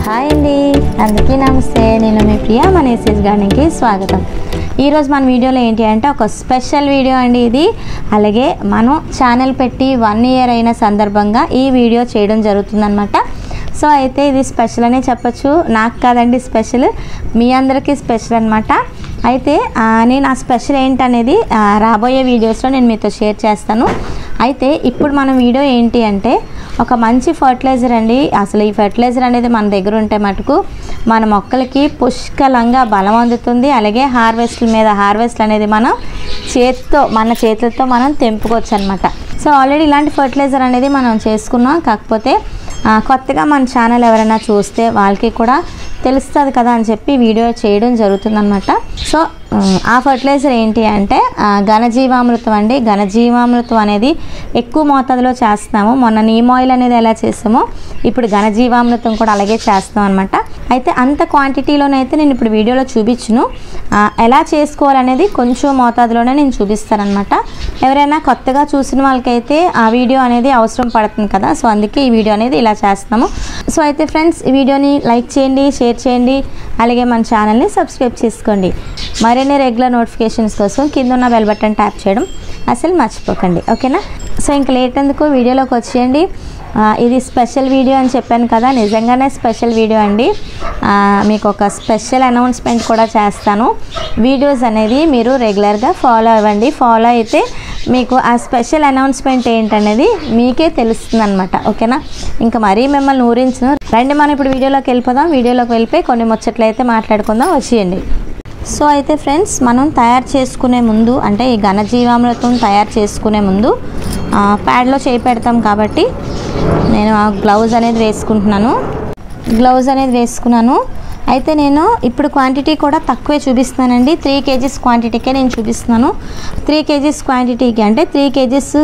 hi అండి అందరికీ నమస్తే నేను మీ ప్రియా మన ఎస్ఎస్ గార్డెన్కి స్వాగతం ఈరోజు మన వీడియోలో ఏంటి అంటే ఒక స్పెషల్ వీడియో అండి ఇది అలాగే మనం ఛానల్ పెట్టి వన్ ఇయర్ అయిన సందర్భంగా ఈ వీడియో చేయడం జరుగుతుందన్నమాట సో అయితే ఇది స్పెషల్ అనే చెప్పొచ్చు నాకు కాదండి స్పెషల్ మీ అందరికీ స్పెషల్ అనమాట అయితే ఆ, నేను ఆ స్పెషల్ ఏంటనేది ఆ, రాబోయే వీడియోస్లో నేను మీతో షేర్ చేస్తాను అయితే ఇప్పుడు మన వీడియో ఏంటి అంటే ఒక మంచి ఫర్టిలైజర్ అండి అసలు ఈ ఫర్టిలైజర్ అనేది మన దగ్గర ఉంటే మటుకు మన మొక్కలకి పుష్కలంగా బలం అందుతుంది అలాగే హార్వెస్ట్ల మీద హార్వెస్ట్ అనేది మనం చేతితో మన చేతులతో మనం తెంపుకోవచ్చు అనమాట సో ఆల్రెడీ ఇలాంటి ఫర్టిలైజర్ అనేది మనం చేసుకున్నాం కాకపోతే ఆ, కొత్తగా మన ఛానల్ ఎవరైనా చూస్తే వాళ్ళకి కూడా తెలుస్తుంది కదా అని చెప్పి వీడియో చేయడం జరుగుతుందన్నమాట సో ఉమ్, ఆ ఫర్టిలైజర్ ఏంటి అంటే ఆ, ఘనజీవామృతం అండి ఘనజీవామృతం అనేది ఎక్కువ మోతాదులో చేస్తున్నాము మొన్న నీమ్ ఆయిల్ అనేది ఎలా చేస్తామో ఇప్పుడు ఘనజీవామృతం కూడా అలాగే చేస్తాం అనమాట అయితే అంత క్వాంటిటీలోనైతే నేను ఇప్పుడు వీడియోలో చూపించును ఆ, ఎలా చేసుకోవాలనేది కొంచెం మోతాదులోనే నేను చూపిస్తానమాట ఎవరైనా కొత్తగా చూసిన వాళ్ళకైతే ఆ వీడియో అనేది అవసరం పడుతుంది కదా సో అందుకే ఈ వీడియో అనేది ఇలా చేస్తాము సో అయితే ఫ్రెండ్స్ ఈ వీడియోని లైక్ చేయండి షేర్ చేయండి అలాగే మన ఛానల్ని సబ్స్క్రైబ్ చేసుకోండి మరిన్ని రెగ్యులర్ నోటిఫికేషన్స్ కోసం కింద ఉన్న బెల్ బటన్ ట్యాప్ చేయడం అసలు మర్చిపోకండి ఓకేనా సో ఇంకా లేట్ ఎందుకు వీడియోలోకి వచ్చేయండి ఆ, ఇది స్పెషల్ వీడియో అని చెప్పాను కదా నిజంగానే స్పెషల్ వీడియో అండి ఆ, మీకు ఒక స్పెషల్ అనౌన్స్మెంట్ కూడా చేస్తాను వీడియోస్ అనేది మీరు రెగ్యులర్గా ఫాలో అవ్వండి ఫాలో అయితే మీకు ఆ స్పెషల్ అనౌన్స్మెంట్ ఏంటనేది మీకే తెలుస్తుంది అనమాట ఓకేనా ఇంకా మరీ మిమ్మల్ని ఊరించను రండి మనం ఇప్పుడు వీడియోలోకి వెళ్ళిపోదాం వీడియోలోకి వెళ్ళిపోయి కొన్ని ముచ్చట్లు అయితే మాట్లాడుకుందాం వచ్చేయండి సో అయితే ఫ్రెండ్స్ మనం తయారు చేసుకునే ముందు అంటే ఈ ఘనజీవామృతం తయారు చేసుకునే ముందు ఆ, ప్యాడ్లో చేయి పెడతాం కాబట్టి నేను ఆ గ్లౌజ్ అనేది వేసుకుంటున్నాను గ్లౌజ్ అనేది వేసుకున్నాను అయితే నేను ఇప్పుడు క్వాంటిటీ కూడా తక్కువే చూపిస్తున్నానండి త్రీ కేజీస్ క్వాంటిటీకే నేను చూపిస్తున్నాను త్రీ కేజీస్ క్వాంటిటీకి అంటే త్రీ కేజీస్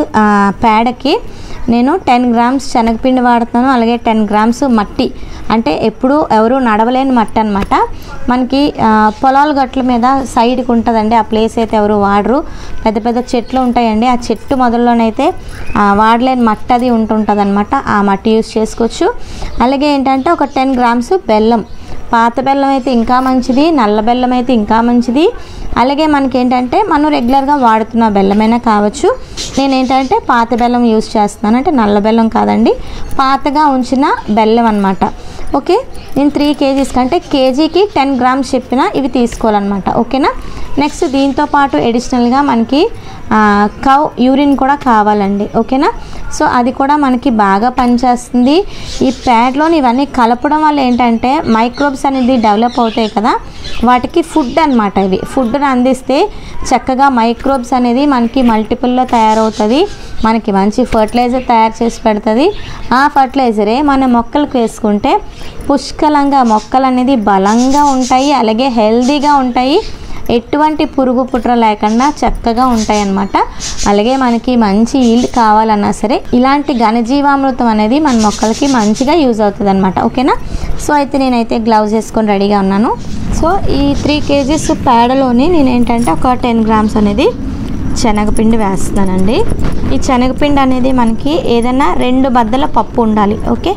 పేడకి నేను టెన్ గ్రామ్స్ శనగపిండి వాడుతున్నాను అలాగే టెన్ గ్రామ్స్ మట్టి అంటే ఎప్పుడు ఎవరు నడవలేని మట్టి అనమాట మనకి ఆ, పొలాల గట్ల మీద సైడ్కి ఉంటుందండి ఆ ప్లేస్ అయితే ఎవరు వాడరు పెద్ద పెద్ద చెట్లు ఉంటాయండి ఆ చెట్టు మొదల్లోనైతే ఆ, వాడలేని మట్టి అది ఉంటుంటుంది అనమాట ఆ మట్టి యూస్ చేసుకోవచ్చు అలాగే ఏంటంటే ఒక టెన్ గ్రామ్స్ బెల్లం పాత బెల్లం అయితే ఇంకా మంచిది నల్ల బెల్లం అయితే ఇంకా మంచిది అలాగే మనకి ఏంటంటే మనం రెగ్యులర్గా వాడుతున్న బెల్లమైనా కావచ్చు నేను ఏంటంటే పాత బెల్లం యూస్ చేస్తున్నాను అంటే నల్ల బెల్లం కాదండి పాతగా ఉంచిన బెల్లం అనమాట ఓకే నేను త్రీ కేజీస్ కంటే కేజీకి టెన్ గ్రామ్స్ చెప్పిన ఇవి తీసుకోవాలన్నమాట ఓకేనా నెక్స్ట్ దీంతో పాటు ఎడిషనల్గా మనకి ఆ, కౌ యూరిన్ కూడా కావాలండి ఓకేనా సో అది కూడా మనకి బాగా పనిచేస్తుంది ఈ ప్యాడ్లోని ఇవన్నీ కలపడం వల్ల ఏంటంటే మైక్రోబ్స్ అనేది డెవలప్ అవుతాయి కదా వాటికి ఫుడ్ అనమాట ఇవి ఫుడ్ని అందిస్తే చక్కగా మైక్రోబ్స్ అనేది మనకి మల్టిపుల్లో తయారవుతుంది మనకి మంచి ఫర్టిలైజర్ తయారు చేసి పెడుతుంది ఆ ఫర్టిలైజరే మన మొక్కలకు వేసుకుంటే పుష్కలంగా మొక్కలు అనేది బలంగా ఉంటాయి అలాగే హెల్దీగా ఉంటాయి ఎటువంటి పురుగు పుట్ర లేకుండా చక్కగా ఉంటాయి అన్నమాట అలాగే మనకి మంచి ఈల్డ్ కావాలన్నా సరే ఇలాంటి ఘనజీవామృతం అనేది మన మొక్కలకి మంచిగా యూజ్ అవుతుంది అనమాట ఓకేనా సో అయితే నేనైతే గ్లౌజ్ వేసుకొని రెడీగా ఉన్నాను సో ఈ త్రీ కేజీస్ పేడలోని నేను ఏంటంటే ఒక టెన్ గ్రామ్స్ అనేది శనగపిండి వేస్తున్నానండి ఈ శనగపిండి అనేది మనకి ఏదైనా రెండు బద్దల పప్పు ఉండాలి ఓకే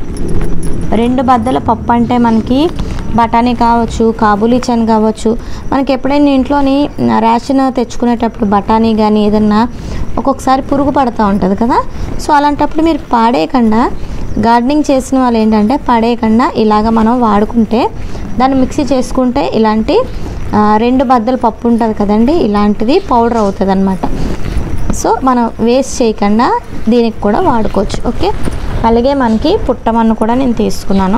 రెండు బద్దల పప్పు అంటే మనకి బఠానీ కావచ్చు కాబూలీ చన్ కావచ్చు మనకి ఎప్పుడైనా ఇంట్లోని రేషన్ తెచ్చుకునేటప్పుడు బఠానీ కానీ ఏదన్నా ఒక్కొక్కసారి పురుగు పడుతూ ఉంటుంది కదా సో అలాంటప్పుడు మీరు పాడేయకుండా గార్డెనింగ్ చేసిన వాళ్ళు ఏంటంటే పడేయకుండా ఇలాగ మనం వాడుకుంటే దాన్ని మిక్సీ చేసుకుంటే ఇలాంటి ఆ, రెండు బద్దల పప్పు ఉంటుంది కదండి ఇలాంటిది పౌడర్ అవుతుంది అనమాట సో మనం వేస్ట్ చేయకుండా దీనికి కూడా వాడుకోవచ్చు ఓకే అలాగే మనకి పుట్టమన్ను కూడా నేను తీసుకున్నాను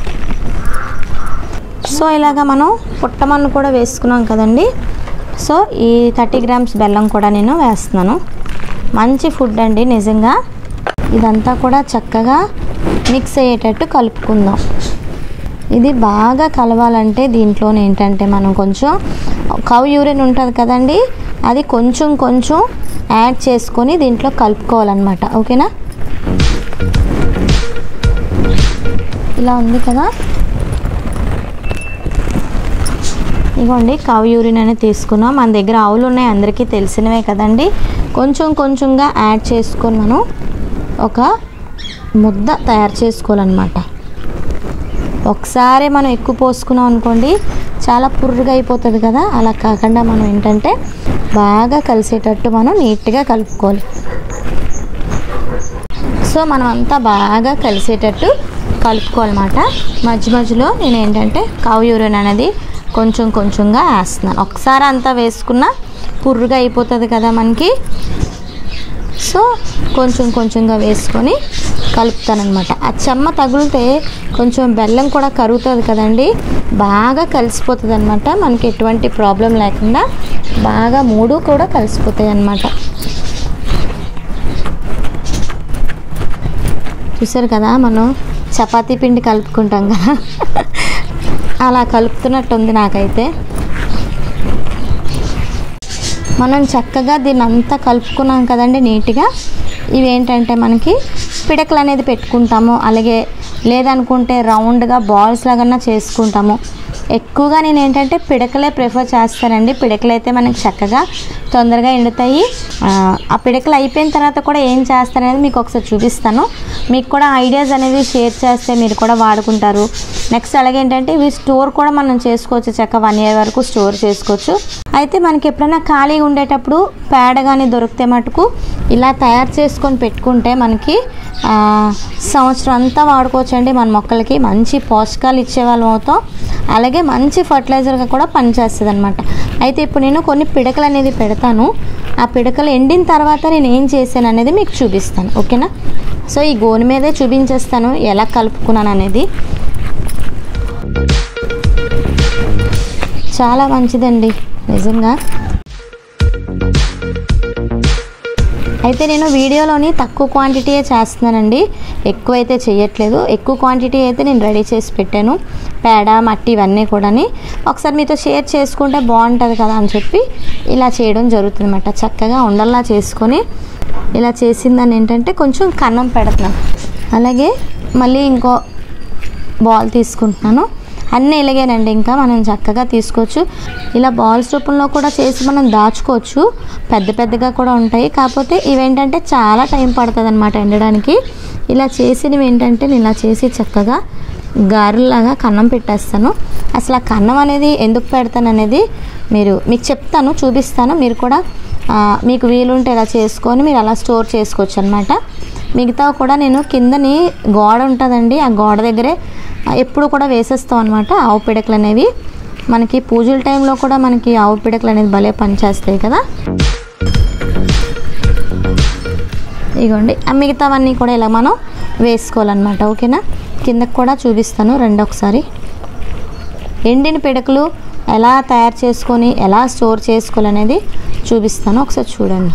సో ఇలాగ మనం పుట్టమన్ను కూడా వేసుకున్నాం కదండి సో ఈ థర్టీ గ్రామ్స్ బెల్లం కూడా నేను వేస్తున్నాను మంచి ఫుడ్ అండి నిజంగా ఇదంతా కూడా చక్కగా మిక్స్ అయ్యేటట్టు కలుపుకుందాం ఇది బాగా కలవాలంటే దీంట్లో ఏంటంటే మనం కొంచెం కవ్ యూరిన్ ఉంటుంది కదండి అది కొంచెం కొంచెం యాడ్ చేసుకొని దీంట్లో కలుపుకోవాలన్నమాట ఓకేనా ఇలా ఉంది కదా ఇగోండి కవ్ యూరిన్ అనేది తీసుకున్నాం మన దగ్గర ఆవులు ఉన్నాయి అందరికీ తెలిసినవే కదండి కొంచెం కొంచెంగా యాడ్ చేసుకొని మనం ఒక ముద్ద తయారు చేసుకోవాలన్నమాట ఒకసారి మనం ఎక్కువ పోసుకున్నాం అనుకోండి చాలా పుర్రుగా అయిపోతుంది కదా అలా కాకుండా మనం ఏంటంటే బాగా కలిసేటట్టు మనం నీట్గా కలుపుకోవాలి సో మనం అంతా బాగా కలిసేటట్టు కలుపుకోవాలన్నమాట మధ్య మధ్యలో నేను ఏంటంటే కవ్ యూరిన్ అనేది కొంచెం కొంచెంగా వేస్తున్నాను ఒకసారి అంతా వేసుకున్న పుర్రుగా అయిపోతుంది కదా మనకి సో కొంచెం కొంచెంగా వేసుకొని కలుపుతానమాట ఆ చెమ్మ తగిలితే కొంచెం బెల్లం కూడా కరుగుతుంది కదండి బాగా కలిసిపోతుంది అనమాట మనకి ఎటువంటి ప్రాబ్లం లేకుండా బాగా మూడు కూడా కలిసిపోతాయి అన్నమాట చూసారు కదా మనం చపాతీ పిండి కలుపుకుంటాం కదా అలా కలుపుతున్నట్టుంది నాకైతే మనం చక్కగా దీన్ని అంతా కలుపుకున్నాం కదండి నీట్గా ఇవేంటంటే మనకి పిడకలు అనేది పెట్టుకుంటాము అలాగే లేదనుకుంటే రౌండ్గా బాల్స్ లాగా చేసుకుంటాము ఎక్కువగా నేను ఏంటంటే పిడకలే ప్రిఫర్ చేస్తానండి పిడకలు అయితే మనకి చక్కగా తొందరగా ఎండుతాయి ఆ, ఆ పిడకలు అయిపోయిన తర్వాత కూడా ఏం చేస్తారనేది మీకు ఒకసారి చూపిస్తాను మీకు కూడా ఐడియాస్ అనేది షేర్ చేస్తే మీరు కూడా వాడుకుంటారు నెక్స్ట్ అలాగే ఏంటంటే ఇవి స్టోర్ కూడా మనం చేసుకోవచ్చు చక్క వన్ ఇయర్ వరకు స్టోర్ చేసుకోవచ్చు అయితే మనకి ఎప్పుడైనా ఖాళీగా ఉండేటప్పుడు పేడ కానీ దొరికితే మటుకు ఇలా తయారు చేసుకొని పెట్టుకుంటే మనకి ఆ, సంవత్సరం అంతా వాడుకోవచ్చు అండి మన మొక్కలకి మంచి పోషకాలు ఇచ్చేవాళ్ళం అవుతాం అలాగే మంచి ఫర్టిలైజర్గా కూడా పనిచేస్తుంది అనమాట అయితే ఇప్పుడు నేను కొన్ని పిడకలు అనేది పెడతాను ఆ పిడకలు ఎండిన తర్వాత నేను ఏం చేశాను అనేది మీకు చూపిస్తాను ఓకేనా సో ఈ గోని మీదే చూపించేస్తాను ఎలా కలుపుకున్నాను అనేది చాలా మంచిదండి నిజంగా అయితే నేను వీడియోలోని తక్కువ క్వాంటిటీయే చేస్తున్నానండి ఎక్కువ అయితే చేయట్లేదు ఎక్కువ క్వాంటిటీ అయితే నేను రెడీ చేసి పెట్టాను పేడ మట్టి ఇవన్నీ కూడాని ఒకసారి మీతో షేర్ చేసుకుంటే బాగుంటుంది కదా అని చెప్పి ఇలా చేయడం జరుగుతుంది అనమాట చక్కగా ఉండల్లా చేసుకొని ఇలా చేసిందని ఏంటంటే కొంచెం కన్నం పెడుతున్నాను అలాగే మళ్ళీ ఇంకో బాల్ తీసుకుంటున్నాను అన్నీ ఇలాగేనండి ఇంకా మనం చక్కగా తీసుకోవచ్చు ఇలా బాల్స్ రూపంలో కూడా చేసి మనం దాచుకోవచ్చు పెద్ద పెద్దగా కూడా ఉంటాయి కాకపోతే ఇవేంటంటే చాలా టైం పడుతుంది అనమాట ఎండడానికి ఇలా చేసినవి ఏంటంటే నేను ఇలా చేసి చక్కగా గారెలాగా కన్నం పెట్టేస్తాను అసలు ఆ కన్నం అనేది ఎందుకు పెడతాను అనేది మీరు మీకు చెప్తాను చూపిస్తాను మీరు కూడా ఆ, మీకు వీలుంటే ఇలా చేసుకొని మీరు అలా స్టోర్ చేసుకోవచ్చు అనమాట మిగతా కూడా నేను కిందని గోడ ఉంటుందండి ఆ గోడ దగ్గరే ఎప్పుడు కూడా వేసేస్తాం అనమాట ఆవు పిడకలు అనేవి మనకి పూజల టైంలో కూడా మనకి ఆవు పిడకలు అనేది భలే పనిచేస్తాయి కదా ఇగోండి ఆ మిగతావన్నీ కూడా ఇలా మనం వేసుకోవాలన్నమాట ఓకేనా కిందకు కూడా చూపిస్తాను రెండు ఒకసారి ఎండిన పిడకలు ఎలా తయారు చేసుకొని ఎలా స్టోర్ చేసుకోవాలనేది చూపిస్తాను ఒకసారి చూడండి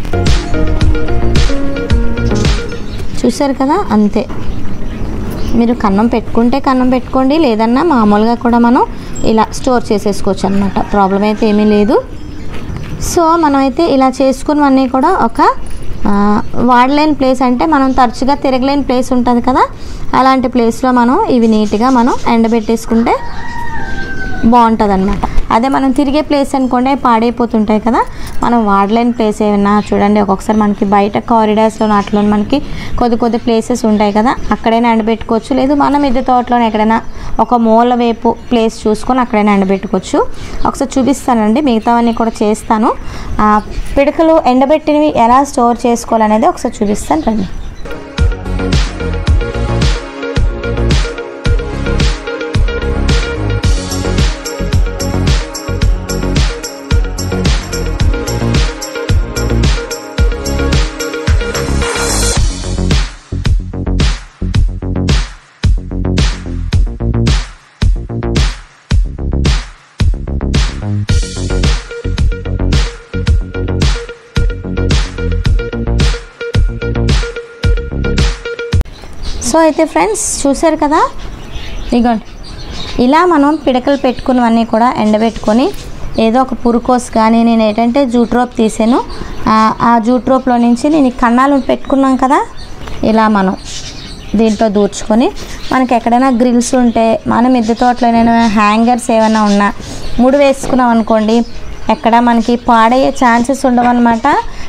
చూసారు కదా అంతే మీరు కన్నం పెట్టుకుంటే కన్నం పెట్టుకోండి లేదన్నా మామూలుగా కూడా మనం ఇలా స్టోర్ చేసేసుకోవచ్చు అనమాట ప్రాబ్లం అయితే ఏమీ లేదు సో మనమైతే ఇలా చేసుకున్నవన్నీ కూడా ఒక ఆ, వాడలేని ప్లేస్ అంటే మనం తరచుగా తిరగలేని ప్లేస్ ఉంటుంది కదా అలాంటి ప్లేస్లో మనం ఇవి నీట్గా మనం ఎండబెట్టేసుకుంటే బాగుంటుంది అనమాట అదే మనం తిరిగే ప్లేస్ అనుకోండి అవి పాడైపోతుంటాయి కదా మనం వాడలేని ప్లేస్ ఏమైనా చూడండి ఒక్కొక్కసారి మనకి బయట కారిడార్స్లో అట్లా మనకి కొద్ది కొద్ది ప్లేసెస్ ఉంటాయి కదా అక్కడైనా ఎండబెట్టుకోవచ్చు లేదు మనం మిద్దె తోటలో ఎక్కడైనా ఒక మూల వైపు ప్లేస్ చూసుకొని అక్కడైనా ఎండబెట్టుకోవచ్చు ఒకసారి చూపిస్తానండి మిగతావన్నీ కూడా చేస్తాను ఆ పిడకలు ఎండబెట్టినవి ఎలా స్టోర్ చేసుకోవాలనేది ఒకసారి చూపిస్తాను రండి సో అయితే ఫ్రెండ్స్ చూసారు కదా ఇగోండి ఇలా మనం పిడకలు పెట్టుకున్నవన్నీ కూడా ఎండబెట్టుకొని ఏదో ఒక పురుకోస్ కానీ నేను ఏంటంటే జూట్ రోప్ తీసాను ఆ- ఆ జూట్ రోప్లో నుంచి నేను ఈ కన్నాలు పెట్టుకున్నాం కదా ఇలా మనం దీంట్లో దూర్చుకొని మనకి ఎక్కడైనా గ్రిల్స్ ఉంటే మన మిద్దె తోటలో ఏమైనా హ్యాంగర్స్ ఏమైనా ఉన్నా ముడి వేసుకున్నాం అనుకోండి ఎక్కడ మనకి పాడయ్యే ఛాన్సెస్ ఉండవన్నమాట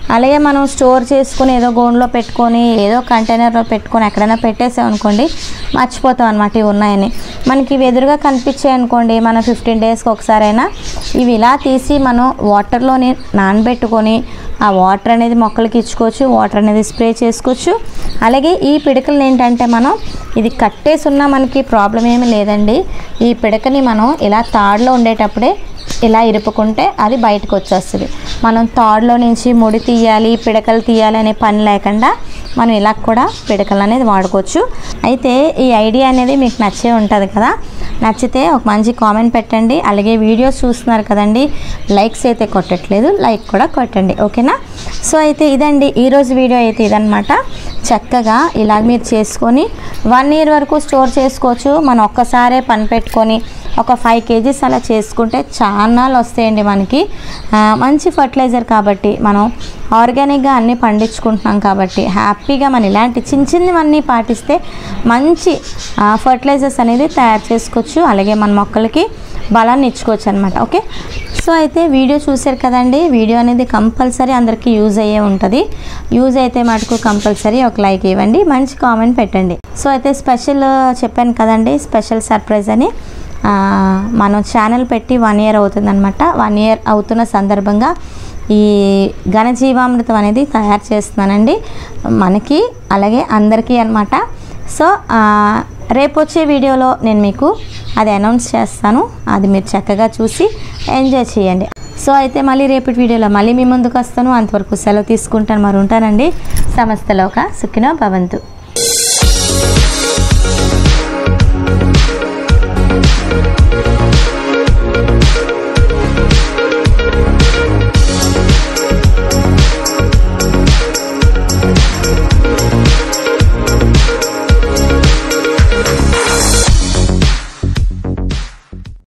అలాగే మనం స్టోర్ చేసుకుని ఏదో గోన్లో పెట్టుకొని ఏదో కంటైనర్లో పెట్టుకొని ఎక్కడైనా పెట్టేసాం అనుకోండి మర్చిపోతాం అనమాట ఇవి ఉన్నాయని మనకి ఇవి ఎదురుగా కనిపించాయి అనుకోండి మనం ఫిఫ్టీన్ డేస్కి ఒకసారైనా ఇవి ఇలా తీసి మనం వాటర్లోని నానబెట్టుకొని ఆ వాటర్ అనేది మొక్కలకి ఇచ్చుకోవచ్చు వాటర్ అనేది స్ప్రే చేసుకోవచ్చు అలాగే ఈ పిడకలు ఏంటంటే మనం ఇది కట్టేసి ఉన్నా మనకి ప్రాబ్లం ఏమీ లేదండి ఈ పిడకని మనం ఇలా తాడులో ఉండేటప్పుడే ఇలా ఇరుపుకుంటే అది బయటకు వచ్చేస్తుంది మనం తాడులో నుంచి ముడి తీయాలి పిడకలు తీయాలి అనే పని లేకుండా మనం ఇలా కూడా పిడకలు అనేది వాడుకోవచ్చు అయితే ఈ ఐడియా అనేది మీకు నచ్చే ఉంటుంది కదా నచ్చితే ఒక మంచి కామెంట్ పెట్టండి అలాగే వీడియోస్ చూస్తున్నారు కదండి లైక్స్ అయితే కొట్టట్లేదు లైక్ కూడా కొట్టండి ఓకేనా సో అయితే ఇదండి ఈరోజు వీడియో అయితే ఇదనమాట చక్కగా ఇలా మీరు చేసుకొని వన్ ఇయర్ వరకు స్టోర్ చేసుకోవచ్చు మనం ఒక్కసారే పని పెట్టుకొని ఒక ఫైవ్ కేజీస్ అలా చేసుకుంటే చాలా వస్తాయండి మనకి ఆ, మంచి ఫర్టిలైజర్ కాబట్టి మనం ఆర్గానిక్గా అన్నీ పండించుకుంటున్నాం కాబట్టి హ్యాపీగా మనం ఇలాంటి చిన్న చిన్నవన్నీ పాటిస్తే మంచి ఫర్టిలైజర్స్ అనేది తయారు చేసుకోవచ్చు అలాగే మన మొక్కలకి బలాన్ని ఇచ్చుకోవచ్చు అనమాట ఓకే సో అయితే వీడియో చూశారు కదండి వీడియో అనేది కంపల్సరీ అందరికీ యూజ్ అయ్యే ఉంటుంది యూజ్ అయితే మటుకు కంపల్సరీ ఒక లైక్ ఇవ్వండి మంచి కామెంట్ పెట్టండి సో అయితే స్పెషల్ చెప్పాను కదండి స్పెషల్ సర్ప్రైజ్ అని ఆ, మనం ఛానల్ పెట్టి వన్ ఇయర్ అవుతుందన్నమాట వన్ ఇయర్ అవుతున్న సందర్భంగా ఈ ఘనజీవామృతం అనేది తయారు చేస్తున్నానండి మనకి అలాగే అందరికీ అనమాట సో ఆ, రేపు వచ్చే వీడియోలో నేను మీకు అది అనౌన్స్ చేస్తాను అది మీరు చక్కగా చూసి ఎంజాయ్ చేయండి సో అయితే మళ్ళీ రేపటి వీడియోలో మళ్ళీ మీ ముందుకు వస్తాను అంతవరకు సెలవు తీసుకుంటాను మరి ఉంటానండి సమస్తలోక సుఖినో భవంతు